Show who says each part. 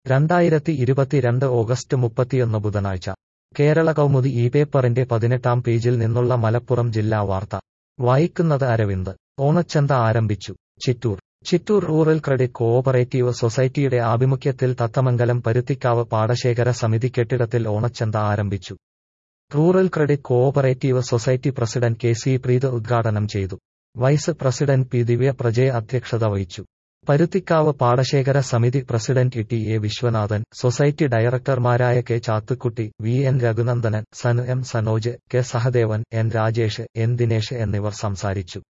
Speaker 1: രണ്ടായിരത്തി ഇരുപത്തിരണ്ട് ഓഗസ്റ്റ് മുപ്പത്തിയൊന്ന് ബുധനാഴ്ച കേരള കൗമുദി ഈ പേപ്പറിന്റെ പതിനെട്ടാം പേജിൽ നിന്നുള്ള മലപ്പുറം ജില്ലാ വാർത്ത വായിക്കുന്നത് അരവിന്ദ് ഓണച്ചന്ത ആരംഭിച്ചു Chittur Chittur rural credit cooperative സൊസൈറ്റിയുടെ ആഭിമുഖ്യത്തിൽ തത്തമംഗലം പരുത്തിക്കാവ് പാടശേഖര സമിതി കെട്ടിടത്തിൽ ഓണച്ചന്ത ആരംഭിച്ചു rural credit cooperative society president K C Preeth ഉദ്ഘാടനം ചെയ്തു vice president P Divya Prajaya അധ്യക്ഷത വഹിച്ചു പരുത്തിക്കാവ് പാടശേഖര സമിതി president T A Viswanathan society ഡയറക്ടർമാരായ K Chathukutty V N Raghunandanan Sanu M Sanoj K Sahadevan N Rajesh N Dinesh എന്നിവർ സംസാരിച്ചു